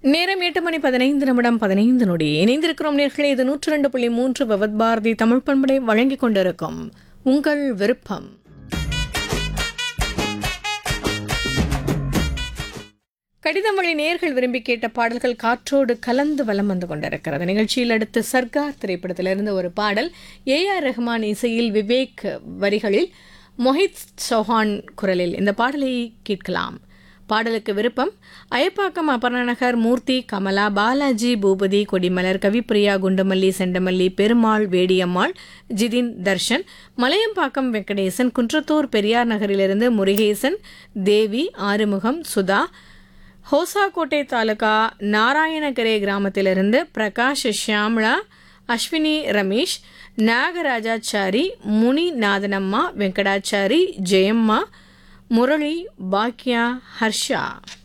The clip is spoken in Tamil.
நேரம் எட்டு மணி பதினைந்து நிமிடம் பதினைந்து நொடி இணைந்திருக்கிறோம் நேர்களே இது நூற்று ரெண்டு புள்ளி மூன்று விவத் பாரதி தமிழ் பண்பலை வழங்கிக் கொண்டிருக்கும் உங்கள் விருப்பம் கடிதம் வழி நேர்கள் விரும்பி கேட்ட பாடல்கள் காற்றோடு கலந்து வலம் வந்து கொண்டிருக்கிறது நிகழ்ச்சியில் அடுத்து சர்க்கார் திரைப்படத்திலிருந்து ஒரு பாடல் ஏ ஆர் ரஹ்மான் இசையில் விவேக் வரிகளில் மொஹித் சௌஹான் குரலில் இந்த பாடலை கேட்கலாம் பாடலுக்கு விருப்பம் அயப்பாக்கம் அபர்ணநகர் மூர்த்தி கமலா பாலாஜி பூபதி கொடிமலர் கவிப்பிரியா குண்டுமல்லி செண்டமல்லி பெருமாள் வேடியம்மாள் ஜிதின் தர்ஷன் மலையம்பாக்கம் வெங்கடேசன் குன்றத்தூர் பெரியார் நகரிலிருந்து முருகேசன் தேவி ஆறுமுகம் சுதா ஹோசாக்கோட்டை தாலுகா நாராயணகரே கிராமத்திலிருந்து பிரகாஷ் ஷியாம்லா அஸ்வினி ரமேஷ் நாகராஜாச்சாரி முனி நாதனம்மா வெங்கடாச்சாரி ஜெயம்மா முரளி பாக்யா ஹர்ஷா